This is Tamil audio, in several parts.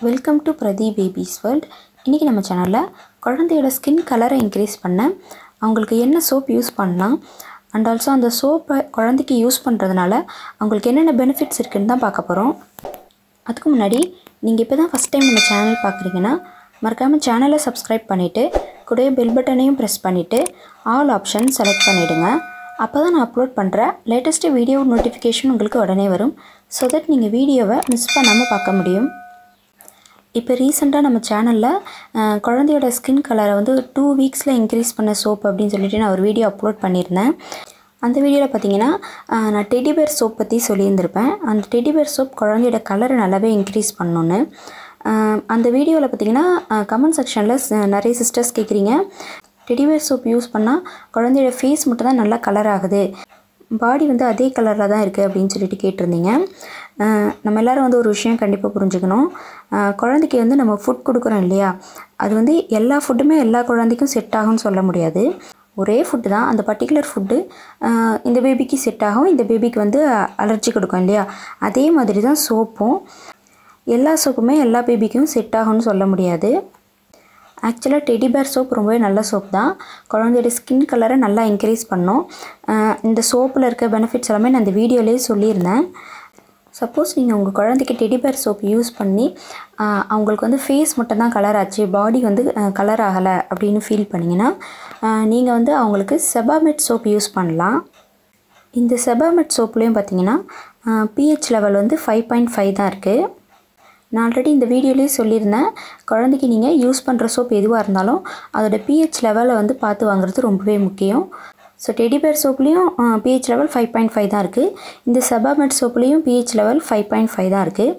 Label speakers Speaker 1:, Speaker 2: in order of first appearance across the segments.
Speaker 1: welcome to Prathi babies world இன்றைக்கி நம்ம சேனலில் குழந்தையோட ஸ்கின் கலரை இன்க்ரீஸ் பண்ண அவங்களுக்கு என்ன சோப் யூஸ் பண்ணலாம் அண்ட் ஆல்சோ அந்த சோப்பை குழந்தைக்கு யூஸ் பண்ணுறதுனால அவங்களுக்கு என்னென்ன பெனிஃபிட்ஸ் இருக்குன்னு தான் பார்க்க போகிறோம் அதுக்கு முன்னாடி நீங்கள் இப்போ தான் ஃபஸ்ட் டைம் நம்ம சேனல் பார்க்குறீங்கன்னா மறக்காமல் சேனலை சப்ஸ்கிரைப் பண்ணிவிட்டு கூடவே பெல் பட்டனையும் ப்ரெஸ் பண்ணிவிட்டு ஆல் ஆப்ஷன் செலக்ட் பண்ணிவிடுங்க அப்போ தான் நான் அப்லோட் பண்ணுற லேட்டஸ்ட்டு வீடியோ நோட்டிஃபிகேஷன் உங்களுக்கு உடனே வரும் ஸோ தட் நீங்கள் வீடியோவை மிஸ் பண்ணாமல் பார்க்க முடியும் இப்போ ரீசெண்டாக நம்ம சேனலில் குழந்தையோட ஸ்கின் கலரை வந்து டூ வீக்ஸில் இன்க்ரீஸ் பண்ண சோப் அப்படின்னு சொல்லிட்டு நான் ஒரு வீடியோ அப்லோட் பண்ணியிருந்தேன் அந்த வீடியோவில் பார்த்தீங்கன்னா அஹ், நான் டெடிபேர் சோப் பற்றி சொல்லியிருந்திருப்பேன் அந்த டெடிபேர் சோப் குழந்தையோட கலரை நல்லாவே இன்க்ரீஸ் பண்ணணுன்னு அஹ், அந்த வீடியோவில் பார்த்தீங்கன்னா கமெண்ட் செக்ஷனில் நிறைய சிஸ்டர்ஸ் கேட்குறீங்க டெடிபேர் சோப் யூஸ் பண்ணால் குழந்தையோட ஃபேஸ் மட்டும் தான் நல்லா கலர் ஆகுது பாடி வந்து அதே கலரில் தான் இருக்குது அப்படின்னு சொல்லிட்டு கேட்டிருந்தீங்க அஹ் நம்ம எல்லோரும் வந்து ஒரு விஷயம் கண்டிப்பாக புரிஞ்சுக்கணும் அஹ் குழந்தைக்கு வந்து நம்ம ஃபுட் கொடுக்குறோம் இல்லையா அது வந்து எல்லா ஃபுட்டுமே எல்லா குழந்தைக்கும் செட் ஆகும்னு சொல்ல முடியாது ஒரே ஃபுட்டு தான் அந்த பர்டிகுலர் ஃபுட்டு இந்த பேபிக்கு செட் ஆகும் இந்த பேபிக்கு வந்து அலர்ஜி கொடுக்கும் இல்லையா அதே மாதிரி தான் சோப்பும் எல்லா சோப்புமே எல்லா பேபிக்கும் செட் ஆகும்னு சொல்ல முடியாது ஆக்சுவலாக டெடிபேர் சோப் ரொம்பவே நல்ல சோப் தான் குழந்தையோட ஸ்கின் கலரை நல்லா இன்க்ரீஸ் பண்ணும் அஹ் இந்த சோப்பில் இருக்க பெனிஃபிட்ஸ் எல்லாமே நான் இந்த வீடியோலேயே சொல்லியிருந்தேன் சப்போஸ் நீங்கள் உங்கள் குழந்தைக்கு டெடிபேர் சோப் யூஸ் பண்ணி அஹ் அவங்களுக்கு வந்து ஃபேஸ் மட்டும்தான் கலர் ஆச்சு பாடி வந்து கலர் ஆகலை அப்படின்னு ஃபீல் பண்ணிங்கன்னா நீங்கள் வந்து அவங்களுக்கு செபாமெட் சோப் யூஸ் பண்ணலாம் இந்த செபாமெட் சோப்லேயும் பார்த்தீங்கன்னா பிஹெச் லெவல் வந்து ஃபைவ் பாயிண்ட் ஃபைவ் தான் இருக்குது நான் ஆல்ரெடி இந்த வீடியோலேயே சொல்லியிருந்தேன் குழந்தைக்கு நீங்கள் யூஸ் பண்ணுற சோப் எதுவாக இருந்தாலும் அதோட பிஹெச் லெவலை வந்து பார்த்து வாங்குறது ரொம்பவே முக்கியம் ஸோ டெடிபேர் சோப்லேயும் pH level five point five தான் இருக்குது இந்த செபாமெட் சோப்லேயும் pH level five point five தான் இருக்குது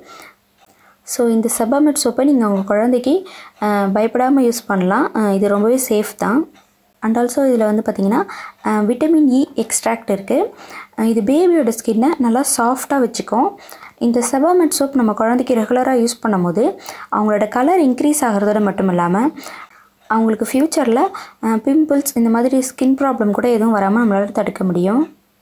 Speaker 1: ஸோ இந்த செபாமெட் சோப்பை நீங்கள் உங்கள் குழந்தைக்கு பயப்படாமல் யூஸ் பண்ணலாம் அஹ் இது ரொம்பவே சேஃப் தான் அண்ட் ஆல்சோ இதில் வந்து பார்த்திங்கன்னா விட்டமின் இ எக்ஸ்ட்ராக்ட் இருக்குது இது பேபியோட ஸ்கின்னை நல்லா சாஃப்டாக வச்சுக்கும் இந்த செபாமெட் சோப் நம்ம குழந்தைக்கு ரெகுலராக யூஸ் பண்ணும்போது அவங்களோட கலர் இன்க்ரீஸ் ஆகிறதோட மட்டும் இல்லாமல் அவங்களுக்கு ஃப்யூச்சரில் பிம்பிள்ஸ் இந்த மாதிரி ஸ்கின் ப்ராப்ளம் கூட எதுவும் வராமல் நம்மளால் தடுக்க முடியும்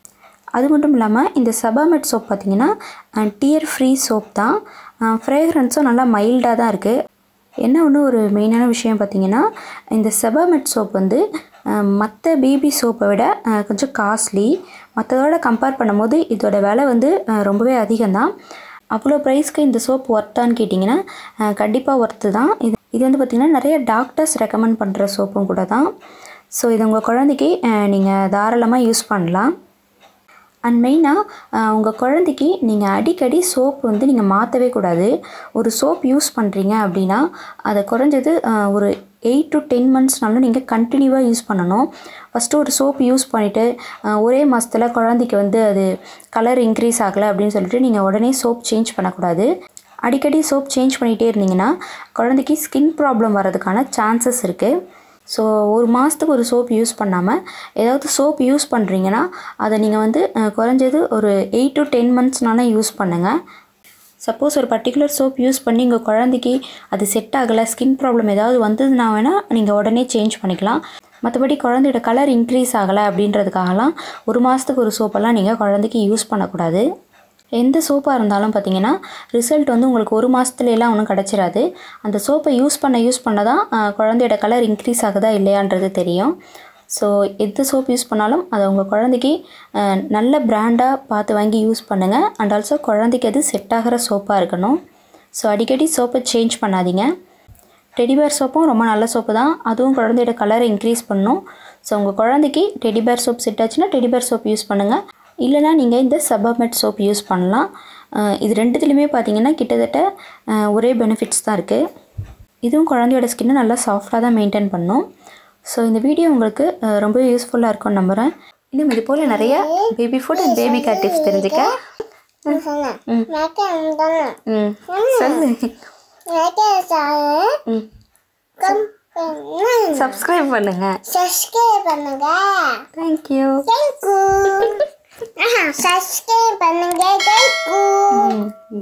Speaker 1: அது மட்டும் இல்லாமல் இந்த சபாமெட் சோப் பார்த்திங்கன்னா டியர் ஃப்ரீ சோப் தான் ஃப்ரேக்ரன்ஸும் நல்லா மைல்டாக தான் இருக்குது என்ன ஒன்று ஒரு மெயினான விஷயம் பார்த்தீங்கன்னா இந்த செபாமெட் சோப் வந்து மற்ற பேபி சோப்பை விட அஹ், கொஞ்சம் காஸ்ட்லி மற்றதோட கம்பேர் பண்ணும்போது இதோட விலை வந்து அஹ், ரொம்பவே அதிகம்தான் அவ்வளோ ப்ரைஸ்க்கு இந்த சோப் ஒர்த்தான்னு கேட்டிங்கன்னா கண்டிப்பாக ஒர்த்து தான் இது இது வந்து பார்த்திங்கன்னா நிறைய டாக்டர்ஸ் ரெக்கமெண்ட் பண்ணுற சோப்பும் கூட தான் ஸோ இது உங்கள் குழந்தைக்கு நீங்கள் தாராளமாக யூஸ் பண்ணலாம் அண்ட் மெயினாக உங்கள் குழந்தைக்கு நீங்கள் அடிக்கடி சோப் வந்து நீங்கள் மாற்றவே கூடாது ஒரு சோப் யூஸ் பண்ணுறீங்க அப்படின்னா அதை குறைஞ்சது அஹ், ஒரு எயிட் டு டென் மந்த்ஸ்னாலும் நீங்கள் கண்டினியூவாக யூஸ் பண்ணணும் ஃபஸ்ட்டு ஒரு சோப் யூஸ் பண்ணிவிட்டு ஒரே மாதத்தில் குழந்தைக்கு வந்து அது கலர் இன்க்ரீஸ் ஆகலை அப்படின்னு சொல்லிட்டு நீங்கள் உடனே சோப் சேஞ்ச் பண்ணக்கூடாது அடிக்கடி சோப் சேஞ்ச் பண்ணிகிட்டே இருந்தீங்கன்னா குழந்தைக்கு ஸ்கின் ப்ராப்ளம் வர்றதுக்கான சான்சஸ் இருக்குது ஸோ ஒரு மாதத்துக்கு ஒரு சோப் யூஸ் பண்ணாமல் ஏதாவது சோப் யூஸ் பண்ணுறீங்கன்னா அதை நீங்கள் வந்து அஹ், குறைஞ்சது ஒரு எயிட் டு டென் மந்த்ஸ்னால யூஸ் பண்ணுங்கள் சப்போஸ் ஒரு பர்டிகுலர் சோப் யூஸ் பண்ணி உங்கள் குழந்தைக்கு அது செட் ஆகலை ஸ்கின் ப்ராப்ளம் ஏதாவது வந்ததுன்னா வேணால் நீங்கள் உடனே சேஞ்ச் பண்ணிக்கலாம் மற்றபடி குழந்தையோட கலர் இன்க்ரீஸ் ஆகலை அப்படின்றதுக்காகலாம் ஒரு மாதத்துக்கு ஒரு சோப்பெல்லாம் நீங்கள் குழந்தைக்கு யூஸ் பண்ணக்கூடாது எந்த சோப்பாக இருந்தாலும் பார்த்தீங்கன்னா ரிசல்ட் வந்து உங்களுக்கு ஒரு மாதத்துல எல்லாம் ஒன்றும் கிடச்சிராது அந்த சோப்பை யூஸ் பண்ண யூஸ் பண்ண தான் ஆஹ், குழந்தையோட கலர் இன்க்ரீஸ் ஆகுதா இல்லையான்றது தெரியும் ஸோ எந்த சோப் யூஸ் பண்ணாலும் அதை உங்கள் குழந்தைக்கு ஆஹ், நல்ல பிராண்டாக பார்த்து வாங்கி யூஸ் பண்ணுங்கள் அண்ட் ஆல்சோ குழந்தைக்கு அது செட் ஆகிற சோப்பாக இருக்கணும் ஸோ அடிக்கடி சோப்பை சேஞ்ச் பண்ணாதீங்க டெடிபேர் சோப்பும் ரொம்ப நல்ல சோப்பு தான் அதுவும் குழந்தையோட கலரை இன்க்ரீஸ் பண்ணும் ஸோ உங்கள் குழந்தைக்கு டெடிபேர் சோப் செட் ஆச்சுன்னா டெடிபேர் சோப் யூஸ் பண்ணுங்கள் இல்லைனா நீங்கள் இந்த சபாமெட் சோப் யூஸ் பண்ணலாம் அஹ் இது ரெண்டுத்துலேயுமே பார்த்தீங்கன்னா கிட்டத்தட்ட அஹ் ஒரே பெனிஃபிட்ஸ் தான் இருக்குது இதுவும் குழந்தையோட ஸ்கின்னை நல்லா சாஃப்டாக தான் மெயின்டைன் பண்ணும் ஸோ இந்த வீடியோ உங்களுக்கு அஹ் ரொம்பவே யூஸ்ஃபுல்லாக இருக்கும்னு நம்புகிறேன் இன்னும் இது போல் நிறைய baby food and baby care tips தெரிஞ்சுக்க
Speaker 2: சொன்னேன் மேக்கே அமுதானேன்
Speaker 1: ம் சொல்லு
Speaker 2: மேக்கே சாரு
Speaker 1: ம்
Speaker 2: கம்
Speaker 1: சப்ஸ்கிரைப் பண்ணுங்கள்
Speaker 2: சப்ஸ்கிரைப் பண்ணுங்க
Speaker 1: தேங்க்யூ
Speaker 2: தேங்க்யூ சப்ஸ்கிரைப் பண்ணுங்க தேங்க்யூ